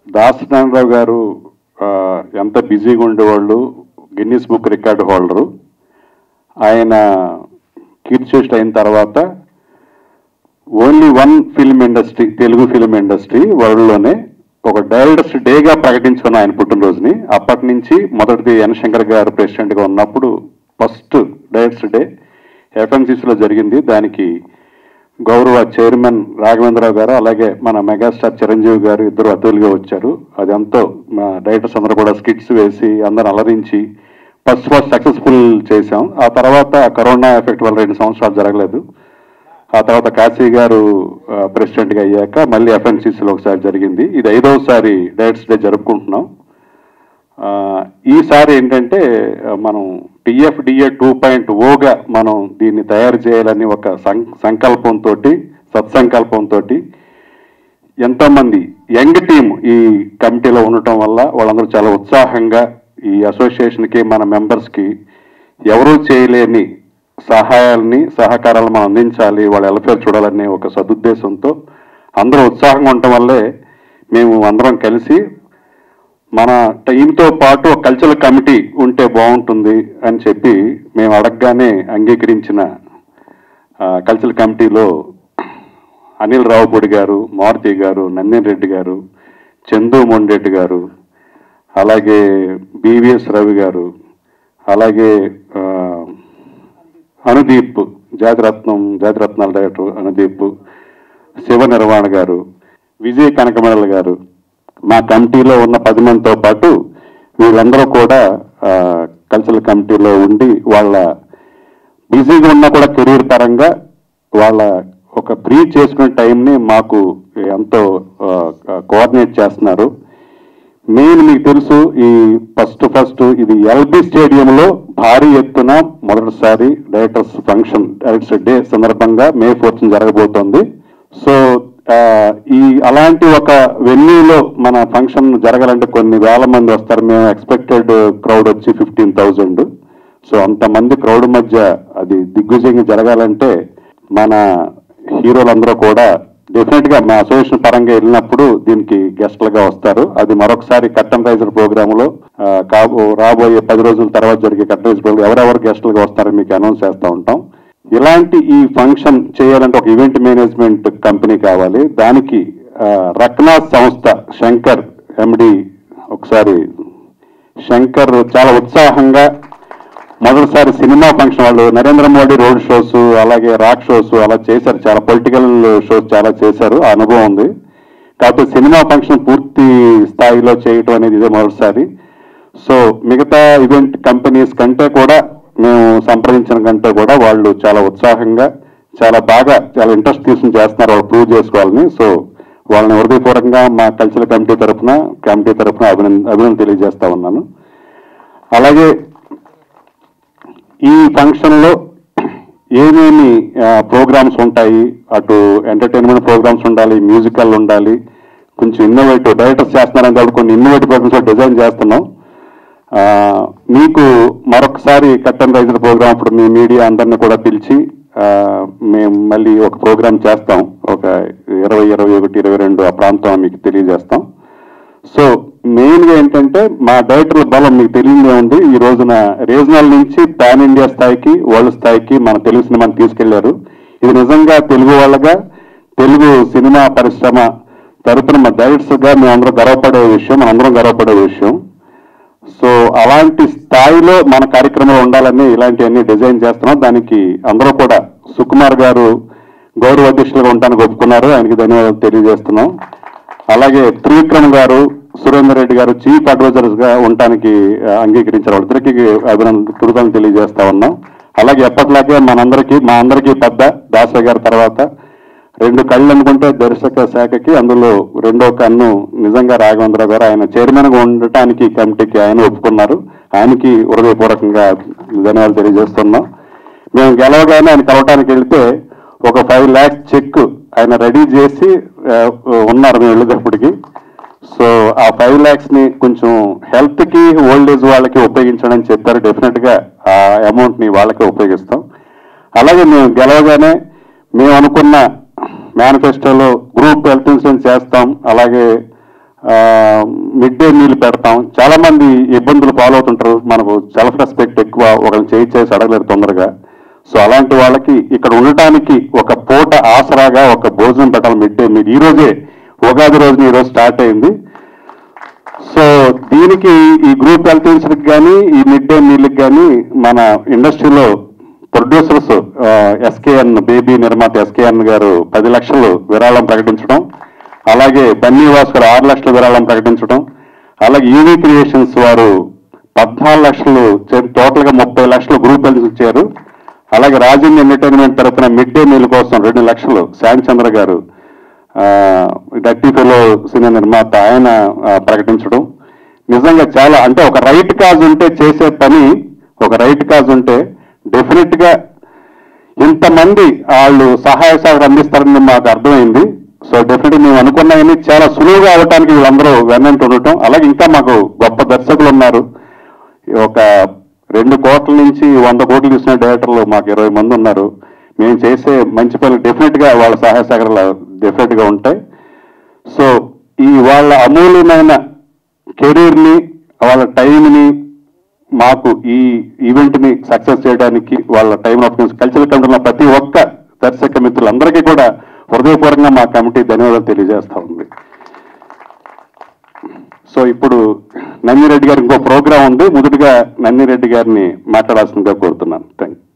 దాసనారాయణరావు గారు ఆ, ఎంత బిజీగా ఉండేవాళ్ళు గిన్నీస్ బుక్ రికార్డు హోల్డరు ఆయన కీర్తిశేషుడు అయిన తర్వాత only one film industry Telugu film industry వరల్డ్లోనే ఒక డైరెక్టర్స్ డేగా ప్రకటించుకున్న ఆయన పుట్టినరోజుని అప్పటి నుంచి మొదటిది ఎన్ శంకర్ గారు ప్రెసిడెంట్గా ఉన్నప్పుడు ఫస్ట్ డైరెక్టర్స్ డే ఎఫ్ఎంసీసీలో జరిగింది దానికి గౌరవ చైర్మన్ రాఘవేంద్రరావు గారు అలాగే మన మెగాస్టార్ చిరంజీవి గారు ఇద్దరు అతిథులుగా వచ్చారు అది ఎంతో మా డైరెక్టర్స్ అందరూ కూడా స్కిట్స్ వేసి అందరూ అలరించి ఫస్ట్ ఫస్ట్ సక్సెస్ఫుల్ చేశాం ఆ తర్వాత కరోనా ఎఫెక్ట్ వల్ల రెండు సంవత్సరాలు జరగలేదు ఆ తర్వాత కాశీ గారు ఆ, ప్రెసిడెంట్ గా అయ్యాక మళ్ళీ ఎఫ్ఎన్సీసీలో ఒకసారి జరిగింది ఇది ఐదవసారి డైరెక్ట్స్ డే జరుపుకుంటున్నాం ఆ, ఈసారి ఏంటంటే ఆ, మనం టిఎఫ్డిఏ టూ పాయింట్ ఓగా మనం దీన్ని తయారు చేయాలని ఒక సం- సంకల్పంతో సత్సంకల్పంతో ఎంతోమంది యంగ్ టీం ఈ కమిటీలో ఉండటం వల్ల వాళ్ళందరూ చాలా ఉత్సాహంగా ఈ అసోసియేషన్కి మన మెంబర్స్కి ఎవరూ చేయలేని సహాయాల్ని సహకారాలను మనం అందించాలి వాళ్ళ వెల్ఫేర్ చూడాలనే ఒక సదుద్దేశంతో అందరూ ఉత్సాహంగా ఉండటం వల్లే మేము అందరం కలిసి మన టీంతో పాటు ఒక కల్చరల్ కమిటీ ఉంటే బాగుంటుంది అని చెప్పి మేము అడగగానే అంగీకరించిన ఆ, కల్చరల్ కమిటీలో అనిల్ రావుపూడి గారు మారుతి గారు నందిన్ రెడ్డి గారు చందు మొండెడ్డి గారు అలాగే బివిఎస్ రవి గారు అలాగే ఆ, అనుదీప్ జాతిరత్నం జాతిరత్నాల డైరెక్టర్ అనుదీప్ శివ నిర్వాణ గారు విజయ్ కనకమేళ గారు మా కమిటీలో ఉన్న పది మందితో పాటు వీళ్ళందరూ కూడా ఆ, కల్చరల్ కమిటీలో ఉండి వాళ్ళ బిజీగా ఉన్నా కూడా కెరీర్ పరంగా వాళ్ళ ఒక ఫ్రీ చేసుకునే టైంని మాకు ఎంతో కోఆర్డినేట్ చేస్తున్నారు మెయిన్ మీకు తెలుసు ఈ ఫస్ట్ ఫస్ట్ ఇది ఎల్బి స్టేడియంలో భారీ ఎత్తున మొదటిసారి డైరెక్టర్స్ ఫంక్షన్ డైరెక్టర్స్ డే సందర్భంగా మే ఫోర్త్ జరగబోతోంది సో ఆ, ఈ అలాంటి ఒక వెన్యూలో మన ఫంక్షన్ జరగాలంటే కొన్ని వేల మంది వస్తారు మేము ఎక్స్పెక్టెడ్ క్రౌడ్ వచ్చి ఫిఫ్టీన్ థౌజండ్ సో అంతమంది క్రౌడ్ మధ్య అది దిగ్విజయంగా జరగాలంటే మన హీరోలందరూ కూడా డెఫినెట్ గా మా అసోసియేషన్ పరంగా వెళ్ళినప్పుడు దీనికి గెస్ట్లుగా వస్తారు అది మరొకసారి కట్టం రైజర్ ప్రోగ్రామ్ లో ఆ, కాబో రాబోయే పది రోజుల తర్వాత జరిగే కట్టం రైజర్ ప్రోగ్రామ్ ఎవరెవరు గెస్ట్లుగా వస్తారో మీకు అనౌన్స్ చేస్తూ ఉంటాం ఇలాంటి ఈ ఫంక్షన్ చేయాలంటే ఒక ఈవెంట్ మేనేజ్మెంట్ కంపెనీ కావాలి దానికి ఆ, రక్నాథ్ సంస్థ శంకర్ ఎండి ఒకసారి శంకర్ చాలా ఉత్సాహంగా మొదటిసారి సినిమా ఫంక్షన్ వాళ్ళు నరేంద్ర మోడీ రోడ్ షోస్ అలాగే రాక్ షోస్ అలా చేశారు చాలా పొలిటికల్ షోస్ చాలా చేశారు ఆ అనుభవం ఉంది కాకపోతే సినిమా ఫంక్షన్ పూర్తి స్థాయిలో చేయటం అనేది ఇదే మొదటిసారి సో మిగతా ఈవెంట్ కంపెనీస్ కంటే కూడా మేము సంప్రదించిన కంటే కూడా వాళ్ళు చాలా ఉత్సాహంగా చాలా బాగా చాలా ఇంట్రెస్ట్ తీసుకుని చేస్తున్నారు వాళ్ళు ప్రూవ్ చేసుకోవాలని సో వాళ్ళని హృదయపూర్వకంగా మా కల్చరల్ కమిటీ తరఫున కమిటీ తరఫున అభినందన అభినందన తెలియజేస్తా ఉన్నాను అలాగే ఈ ఫంక్షన్ లో ఏమేమి ప్రోగ్రామ్స్ ఉంటాయి అటు ఎంటర్టైన్మెంట్ ప్రోగ్రామ్స్ ఉండాలి మ్యూజికల్ ఉండాలి కొంచెం ఇన్నోవేటివ్ డైరెక్టర్స్ చేస్తున్నారని కాబట్టి కొన్ని ఇన్నోవేటివ్ ప్రోగ్రామ్స్ డిజైన్ చేస్తున్నాం ఆ, మీకు మరొకసారి కట్టన్ రైజర్ ప్రోగ్రామ్ అప్పుడు మీ మీడియా అందరిని కూడా పిలిచి ఆ, మేము మళ్ళీ ఒక ప్రోగ్రామ్ చేస్తాం ఒక ఇరవై ఇరవై ఒకటి ఇరవై రెండు ఆ ప్రాంతం మీకు తెలియజేస్తాం సో మెయిన్ గా ఏంటంటే మా డైరెక్టర్ల బలం మీకు తెలియదే ఉంది ఈ రోజున రీజనల్ నుంచి పాన్ ఇండియా స్థాయికి వరల్డ్ స్థాయికి మన తెలుగు సినిమాని తీసుకెళ్లారు ఇది నిజంగా తెలుగు వాళ్ళగా తెలుగు సినిమా పరిశ్రమ తరపున మా డైరెక్టర్స్ గా మేము అందరం గర్వపడే విషయం మనందరం గర్వపడే విషయం సో అలాంటి స్థాయిలో మన కార్యక్రమంలో ఉండాలని ఇలాంటివన్నీ డిజైన్ చేస్తున్నాం దానికి అందరూ కూడా సుకుమార్ గారు గౌరవ అధ్యక్షులుగా ఉండడానికి ఒప్పుకున్నారు ఆయనకి ధన్యవాదాలు తెలియజేస్తున్నాం అలాగే త్రివిక్రమ్ గారు సురేందర్ రెడ్డి గారు చీఫ్ అడ్వైజర్స్ గా ఉండటానికి ఆ, అంగీకరించారు వాళ్ళిద్దరికి అభినందన కృతజ్ఞతలు తెలియజేస్తా ఉన్నాం అలాగే ఎప్పటిలాగే మనందరికీ మా అందరికీ పెద్ద దాసయ్య గారి తర్వాత రెండు కళ్ళు అనుకుంటే దర్శక శాఖకి అందులో రెండో కన్ను నిజంగా రాఘవేంద్ర గారు ఆయన చైర్మన్ గా ఉండటానికి ఈ కమిటీకి ఆయన ఒప్పుకున్నారు ఆయనకి హృదయపూర్వకంగా ధన్యవాదాలు తెలియజేస్తున్నాం మేము గెలవగానే ఆయన కలవటానికి వెళ్తే ఒక ఫైవ్ ల్యాక్స్ చెక్ ఆయన రెడీ చేసి ఆ, ఉన్నారు మేము వెళ్ళేటప్పటికి సో ఆ ఫైవ్ ల్యాక్స్ ని కొంచెం హెల్త్ కి ఓల్డ్ ఏజ్ వాళ్ళకి ఉపయోగించడం అని చెప్పారు డెఫినెట్ గా ఆ అమౌంట్ ని వాళ్ళకే ఉపయోగిస్తాం అలాగే మేము గెలవగానే మేము అనుకున్న మేనిఫెస్టోలో గ్రూప్ హెల్త్ ఇన్సూరెన్స్ చేస్తాం అలాగే ఆ, మిడ్ డే మీల్ పెడతాం చాలా మంది ఇబ్బందులు పాలవుతుంటారు మనకు సెల్ఫ్ రెస్పెక్ట్ ఎక్కువ ఒకరిని చేయి చేసి అడగలేరు తొందరగా సో అలాంటి వాళ్ళకి ఇక్కడ ఉండటానికి ఒక పూట ఆసరాగా ఒక భోజనం పెట్టాలి మిడ్ డే మీల్ ఈ రోజే ఉగాది రోజున ఈ రోజు స్టార్ట్ అయింది సో దీనికి ఈ గ్రూప్ హెల్త్ ఇన్సూరెన్స్ కానీ ఈ మిడ్ డే మీల్కి కానీ మన ఇండస్ట్రీలో ప్రొడ్యూసర్స్ ఎస్కేఎన్ బేబీ నిర్మాత ఎస్కేఎన్ గారు పది లక్షలు విరాళం ప్రకటించడం అలాగే బన్నీవాస్ గారు ఆరు లక్షల విరాళం ప్రకటించడం అలాగే యూవీ క్రియేషన్స్ వారు పద్నాలుగు లక్షలు టోటల్ గా ముప్పై లక్షలు గ్రూప్ హెల్త్ ఇచ్చారు అలాగే రాజేంద్ర ఎంటర్టైన్మెంట్ తరఫున మిడ్ డే మీల్ కోసం రెండు లక్షలు శ్యామ్ చంద్ర గారు డట్టీఫీలో సినిమా నిర్మాత ఆయన ఆ, ప్రకటించడం నిజంగా చాలా అంటే ఒక రైట్ కాజ్ ఉంటే చేసే పని ఒక రైట్ కాజ్ ఉంటే డెఫినెట్ గా ఇంతమంది వాళ్ళు సహాయ సహకారం అందిస్తారని మాకు అర్థమైంది సో డెఫినెట్ మేము అనుకున్నాయని చాలా సులువుగా అవడానికి వీళ్ళందరూ వెన్నంటి ఉండటం అలాగే ఇంకా మాకు గొప్ప దర్శకులు ఉన్నారు ఒక రెండు కోట్ల నుంచి వంద కోట్లు తీసిన డైరెక్టర్లు మాకు ఇరవై మంది ఉన్నారు మేము చేసే మంచి పనులు డెఫినెట్ గా వాళ్ళ సహాయ సహకారాలు డెఫినెట్ గా ఉంటాయి సో ఈ వాళ్ళ అమూల్యమైన కెరీర్ ని వాళ్ళ టైంని మాకు ఈ ఈవెంట్ ని సక్సెస్ చేయడానికి వాళ్ళ టైం ఆఫ్ కల్చరల్ కంట్రోల్ ప్రతి ఒక్క దర్శక మిత్రులందరికీ కూడా హృదయపూర్వకంగా మా కమిటీ ధన్యవాదాలు తెలియజేస్తా ఉంది సో ఇప్పుడు నందిరెడ్డి గారి ఇంకో ప్రోగ్రాం ఉంది మొదటిగా నందిరెడ్డి గారిని మాట్లాడాల్సిందిగా కోరుతున్నాను థ్యాంక్